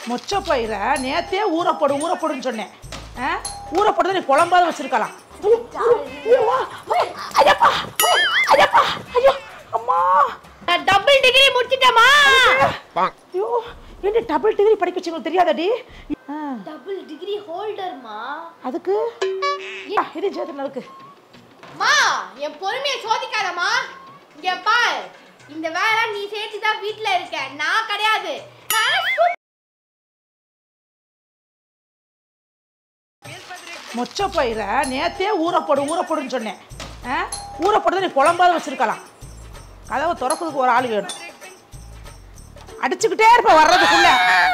மொச்ச பயிரை நேத்தே ஊறப்படு ஊறப்படுன்னு சொன்னேன் ஆ ஊறப்படுறது நீ குழம்பாத வச்சிருக்கலாம் ஐயோ, ஐயோ, வா, ஐயோ, ஐயப்பா ஐயப்பா ஐயோ அம்மா நான் டபுள் டிகிரி முடிச்சிட்டேமா ஐயோ என்ன டபுள் டிகிரி படிக்க வச்சவங்களுக்கு தெரியாதடி ஆ, டபுள் டிகிரி ஹோல்டர்மா அதுக்கு ஆ, இது சேர்த்து இருக்கு மா என் பொறுமையை சோதிக்காதம்மா இங்க பார் இந்த வேலை நீ சேர்த்து தான் வீட்ல இருக்க நான் கிடையாது நான் சு- மொச்ச பயிரை நேத்தே ஊறப்படு ஊறப்படுன்னு சொன்னேன் ஆ ஊறப்படுறது நீ குழம்பாத வச்சிருக்கலாம் கதவை திறக்கிறதுக்கு ஒரு ஆள் வேணும் அடிச்சுக்கிட்டே இருப்ப வர்றதுக்குள்ள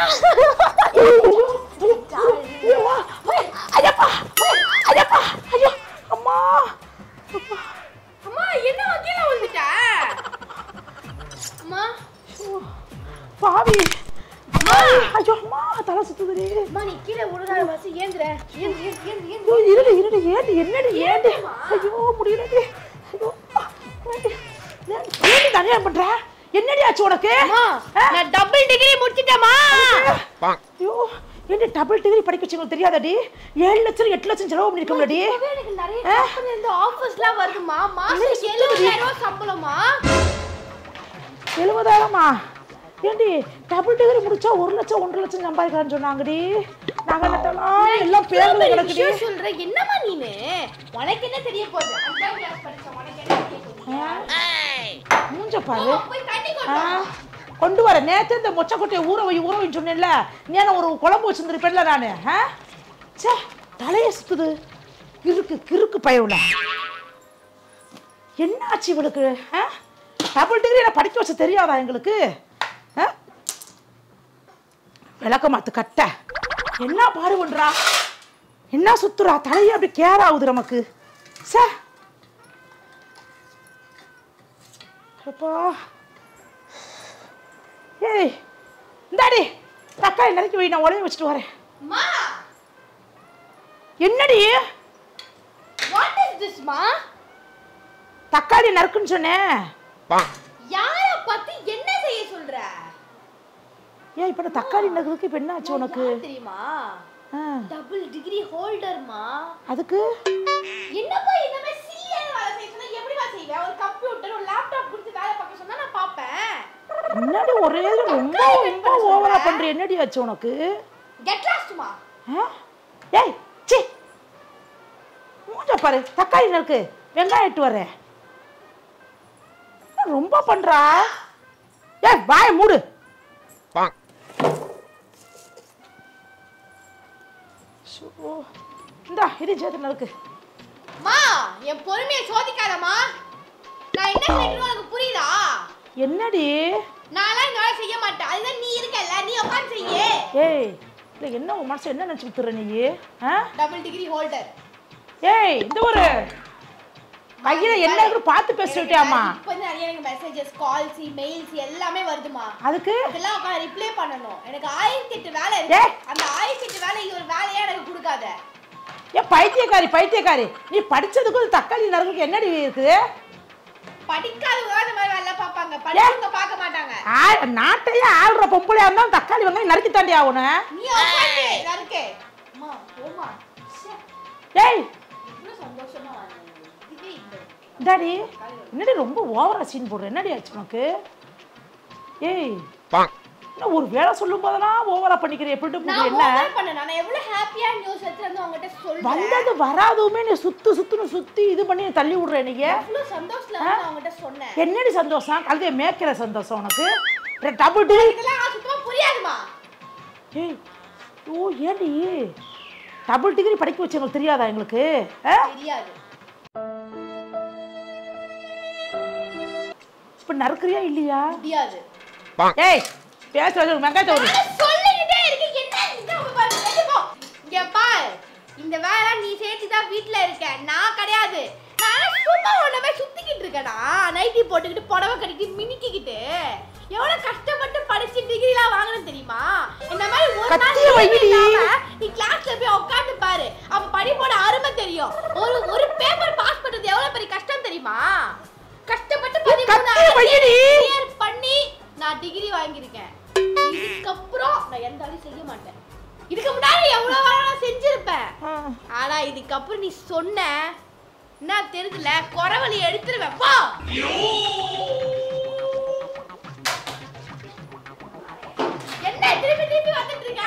ஐயோ, வா, ஐயோ, ஐயப்பா ஐயப்பா ஐயோ அம்மா அம்மா என்ன கீழே விழுந்துட்ட அம்மா பாவி ஐயோ அம்மா தலை சுத்துதுடி அம்மா நீ கீழே விழுறாத வாசி ஏந்துற ஏந்து ஏந்து ஏந்து ஏந்து ஐயோ, இருடி இருடி ஏண்டி என்னடி ஏண்டி ஐயோ முடியலடி ஐயோ ஏண்டி ஏண்டி தனியா பண்ற என்னடி ஆச்சு உனக்கு அம்மா ஆ? நான் டபுள் டிகிரி முடிச்சிட்டேமா ஐயோ என்ன டபுள் டிகிரி படிக்க வச்சவங்களுக்கு தெரியாதடி ஏழு லட்சம் எட்டு லட்சம் செலவு பண்ணிருக்கோம்லடி எனக்கு நிறைய கம்பெனி இருந்து ஆஃபர்ஸ்லாம் வருதுமா மாசம் எழுபதாயிரம் ரூபாய் சம்பளமா எழுபதாயிரமா ஏண்டி டபுள் டிகிரி முடிச்சா ஒரு லட்சம் ஒன்றரை லட்சம் சம்பாதிக்கலாம்னு சொன்னாங்கடி நாங்க என்னட்டலாம் எல்லாம் பேர்ல பெரிய கிடக்குடி விஷயம் சொல்ற என்னம்மா நீனு உனக்கு என்ன தெரிய போகுது அஞ்சாம் கிளாஸ் படிச்ச உனக்கு என்ன தெரிய போகுது மூஞ்ச பாரு போ, போய் தண்ணி கொண்டு ஆ, வா. கொண்டு வர நேத்து இந்த மொச்சக்கொட்டையை ஊற வை ஊற வைன்னு சொன்னேன்ல நேன ஒரு குழம்பு வச்சிருந்திருப்பேன்ல நானு ஆ சே தலையை சுத்துது கிறுக்கு கிறுக்கு பயவுல என்ன ஆச்சு இவளுக்கு ஆ டபுள் டிகிரி நான் படிக்க வச்ச தெரியாதா எங்களுக்கு ஆ விளக்க மாத்து கட்ட என்ன பாடு பண்றா என்ன சுத்துறா தலையே அப்படி கேர் ஆகுது நமக்கு சே அப்பா ஏய் இந்தாடி தக்காளி நறுக்கி வை நான் உடனே வச்சுட்டு வரேன் அம்மா என்னடி வாட் இஸ் திஸ் மா தக்காளி நறுக்குன்னு சொன்னேன் யார பத்தி என்ன செய்ய சொல்ற ஏன் இப்போ தக்காளி நறுக்கிறதுக்கு இப்போ என்ன ஆச்சு உனக்கு யார் தெரியுமா ஆ, டபுள் டிகிரி ஹோல்டர்மா அதுக்கு என்னப்பா இந்த மாதிரி சில்லியான வேலை செய்ய சொன்னா எப்படிமா செய்வேன் ஒரு கம்ப்யூட்டர் ஒரு லேப்டாப் கொடுத்து வேலை பார்க்க சொன்னா நான் பார்ப்பேன் முன்னாடி ஒரே இது ரொம்ப ரொம்ப ஓவரா பண்ற என்னடி ஆச்சு உனக்கு கெட் லாஸ்ட்மா ஆ? ஏய் சி மூஞ்ச பாரு தக்காளி நறுக்கு வெங்காயம் எட்டு வரேன் ரொம்ப பண்றா ஏய் வாய மூடு ஷோ. இந்தா இது சேர்த்து நறுக்கு மா என் பொறுமையை சோதிக்காதம்மா நான் என்ன செய்யணும் உனக்கு புரியுதா என்னடி நான்லாம் இந்த வேலை செய்ய மாட்டேன் அதுதான் நீ இருக்கல்ல நீ உட்காந்து செய்ய ஏய் இல்லை என்ன உன் மனசு என்ன நினச்சி வித்துற நீ ஆ டபுள் டிகிரி ஹோல்டர் ஏய் இந்த ஒரு கையில என்ன இருக்குன்னு பார்த்து பேசிவிட்டியாமா இப்போ வந்து நிறைய எனக்கு மெசேஜஸ் கால்ஸ் மெயில்ஸ் எல்லாமே வருதுமா அதுக்கு இதெல்லாம் உட்காந்து ரிப்ளை பண்ணணும் எனக்கு ஆயிரத்தி எட்டு வேலை ஏ. இருக்கு அந்த ஆயிரத்தி எட்டு வேலை இது ஒரு வேலையா எனக்கு கொடுக்காத ஏன் பைத்தியக்காரி பைத்தியக்காரி நீ படிச்சதுக்கு இந்த தக்காளி நறுக்கு என்னடி இருக்குது படிக்காதவங்க தான் இந்த மாதிரி வேலை பார்ப்பாங்க படிச்சவங்க பார்க்க மாட்டாங்க ஆ- நாட்டையே ஆள்ற பொம்பளையா இருந்தா தக்காளி வெங்காயம் நறுக்கி தாண்டி ஆகணும் நீ உட்காந்து இருக்கு அம்மா போமா ச்சே, ஏய் இவ்வளவு சந்தோஷமா வாழ்ந்தேன். இதுவே இல்லை. இந்தாடி என்னடி ரொம்ப ஓவரா சீன் போடுற என்னடி ஆச்சு உனக்கு ஏய் என்ன ஒரு வேலை சொல்லும் போதெல்லாம் ஓவரா பண்ணிக்கிற எப்படி நான் என்ன over பண்ணேன். நான் எவ்வளவு happy-ஆ news எடுத்துட்டு வந்து உங்ககிட்ட சொல்றேன். வந்தது வராதுமே நீ சுத்து சுத்துன்னு சுத்தி இது பண்ணி தள்ளி விடுற நீங்க எவ்வளவு சந்தோஷத்துல வந்து நான் உங்ககிட்ட சொன்னேன். என்னடி சந்தோஷம் கழுதைய மேய்க்கிற சந்தோஷம் உனக்கு டபுள் டிகிரி இதெல்லாம் சுத்தமா புரியாதுமா. ஏய் ஓ ஏண்டி டபுள் டிகிரி படிக்க வச்சவங்களுக்கு தெரியாதா எங்களுக்கு ஆ? தெரியாது. இப்ப நறுக்கிறியா இல்லையா முடியாது. ஏய் பேசுறது வெங்காயத்தை ஒரு நான் சொல்லிக்கிட்டே இருக்கேன். என்ன இந்த உங்க பாரு, வெளிய போ. இங்க பாரு. இந்த வேலை நீ சேர்த்துதான் வீட்ல இருக்க நான் கிடையாது நான் சும்மா உன்ன போய் சுத்திக்கிட்டு இருக்கேனா நைட்டி போட்டுக்கிட்டு புடவை கட்டிக்கிட்டு மினிக்கிக்கிட்டு எவ்வளவு கஷ்டப்பட்டு படிச்சு டிகிரிலாம் வாங்கணும் தெரியுமா இந்த மாதிரி ஒரு நாள் கத்திய leave வைடி. இல்லாம நீ கிளாஸ்ல போய் உட்கார்ந்து பாரு அப்ப படிப்போட அருமை தெரியும் ஒரு ஒரு பேப்பர் பாஸ் பண்றது எவ்வளவு பெரிய கஷ்டம் தெரியுமா கஷ்டப்பட்டு பதிமூணு கத்திய வைடி. clear பண்ணி நான் டிகிரி வாங்கியிருக்கேன் இதுக்கப்புறம் நான் எந்த வேலையும் செய்ய மாட்டேன் இதுக்கு முன்னாடி எவ்வளவு வேலை நான் செஞ்சிருப்பேன் ஆ. ஆனா இதுக்கப்புறம் நீ சொன்ன என்ன தெரியுதுல குறவழி எடுத்துருவேன் போ என்ன திருப்பி திருப்பி வந்துட்டு இருக்க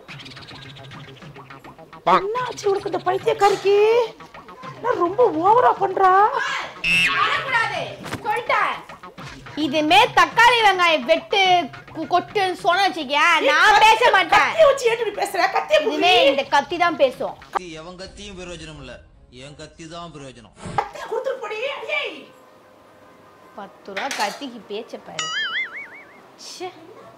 என்னாச்சு உனக்கு இந்த பைத்தியக்காரிக்கு என்ன ரொம்ப ஓவரா பண்றா வரக்கூடாது சொல்லிட்டேன் இதுமே தக்காளி வெங்காயம் வெட்டு கு- கொட்டுன்னு சொன்ன வச்சுக்க நான் பேச மாட்டேன் கத்திய வச்சு ஏன் இப்படி பேசுற கத்திய இதுமே இந்த கத்தி தான் பேசும் கத்தி எவன் கத்தியும் பிரயோஜனம் இல்ல என் கத்தி தான் பிரயோஜனம் கத்திய கொடுத்துட்டு போடி ஏய் பத்து ரூபா கத்திக்கு பேச்ச பாரு ச்சே.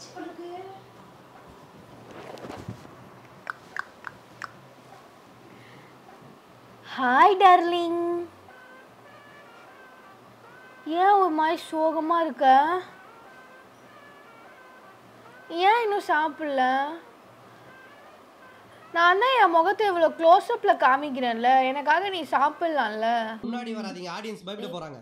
ஹாய் டார்லிங் ஏன் ஒரு மாதிரி சோகமா இருக்க ஏன் இன்னும் சாப்பிடல நான் தான் என் முகத்தை இவ்வளோ க்ளோஸ்அப்பில் காமிக்கிறேன்ல எனக்காக நீ சாப்பிடலாம்ல முன்னாடி வராதீங்க ஆடியன்ஸ் பயப்பட போறாங்க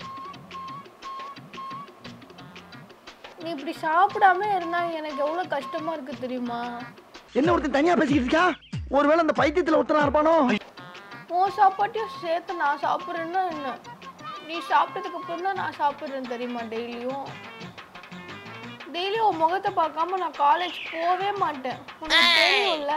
நீ இப்படி சாப்பிடாம இருந்தா எனக்கு எவ்வளோ கஷ்டமா இருக்கு தெரியுமா என்ன ஒருத்தன் தனியா பேசிக்கிட்டு இருக்கா ஒருவேளை அந்த பைத்தியத்துல ஒருத்தனா இருப்பானோ உன் சாப்பாட்டையும் சேர்த்து நான் சாப்பிட்றேன்னா என்ன நீ சாப்பிட்டதுக்கு அப்புறம் தான் நான் சாப்பிட்றேன் தெரியுமா டெய்லியும் டெய்லியும் உன் முகத்தை பார்க்காம நான் காலேஜ் போவே மாட்டேன் உனக்கு தெரியும்ல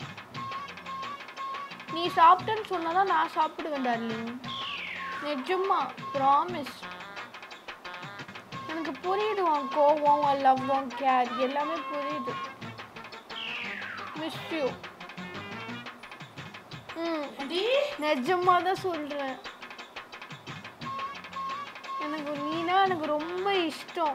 நீ சாப்பிட்டேன்னு சொன்னாதான் நான் சாப்பிடுவேன் டார்லிங் நிஜமா ப்ராமிஸ் எனக்கு புரியுது உன் கோவம் உன் லவ் உன் கேர் எல்லாமே புரியுது மிஸ் யூ ம் ஏண்டி நிஜமா தான் சொல்றேன் எனக்கு நீனா எனக்கு ரொம்ப இஷ்டம்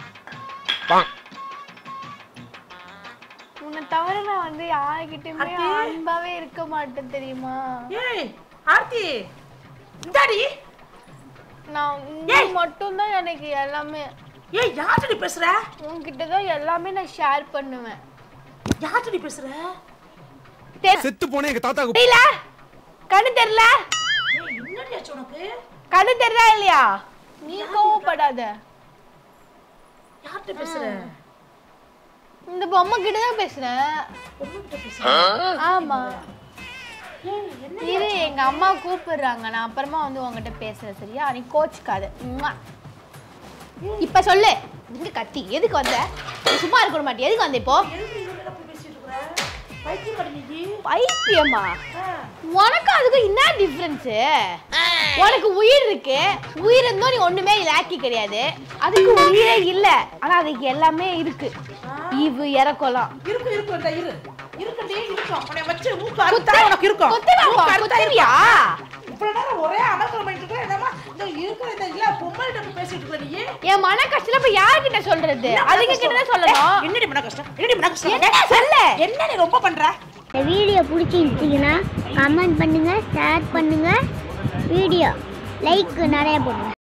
உன்னை தவிர நான் வந்து யார்கிட்டயுமே அத்தி. அன்பாவே இருக்க மாட்டேன் தெரியுமா ஏய் ஆர்த்தி இந்தாடி நான் நீ மட்டும் தான் எனக்கு எல்லாமே ஏய் யார்கிட்ட பேசுற உன்கிட்ட தான் எல்லாமே நான் ஷேர் பண்ணுவேன் யார்கிட்ட பேசுற செத்து போன எங்க தாத்தாக்கு தெரியல கண்ணு தெரியல ஏய் என்னடி ஆச்சு உனக்கு கண்ணு தெரியுதா இல்லையா நீ கோவப்படாத யார்கிட்ட பேசுற இந்த பொம்மை கிட்ட தான் பேசுறேன் உங்ககிட்ட பேசுற ஆமா ஏய் என்ன இரு எங்க அம்மா கூப்பிடுறாங்க நான் அப்புறமா வந்து உங்ககிட்ட பேசுறேன் சரியா நீ கோச்சுக்காத உம்மா. இப்ப சொல்லு எங்க கத்தி எதுக்கு வந்த நீ சும்மா இருக்க மாட்டியா எதுக்கு வந்த இப்போ எதுக்கு இவங்க போய் பேசிட்டு இருக்கற பைத்தியம் பண்ணி நீ பைத்தியமா ஆ. உனக்கு அதுக்கும் என்ன டிஃப்ரென்ஸ் உனக்கு உயிர் இருக்கு உயிர் இருந்தும் நீ ஒண்ணுமே லாக்கி கிடையாது அதுக்கு உயிரே இல்ல ஆனா அதுக்கு எல்லாமே இருக்கு இவு இறக்கலாம் இருக்கு இருக்கு இந்த இரு இருக்குடி இருக்கும் உன்னை வச்சு மூக்கு அறுத்தா உனக்கு இருக்கும் குத்துவாமா மூக்கு அறுத்தா குத்துவியா இவ்வளவு நேரம் ஒரே அமர்க்கலம் பண்ணிட்டு இருக்க என்னமா இந்த இருக்கிற இந்த இல்ல பொம்மல்கிட்ட போய் பேசிட்டு இருக்க நீ என் மன கஷ்டம் இப்ப யார்கிட்ட சொல்றது அதுக்கு கிட்ட தான் சொல்லணும் என்னடி மன கஷ்டம் என்னடி மன கஷ்டம் என்ன சொல்லு என்ன நீ ரொம்ப பண்ற இந்த வீடியோ பிடிச்சிருந்துச்சிங்கன்னா கமெண்ட் பண்ணுங்கள் ஷேர் பண்ணுங்கள் வீடியோ லைக் நிறைய போடுங்க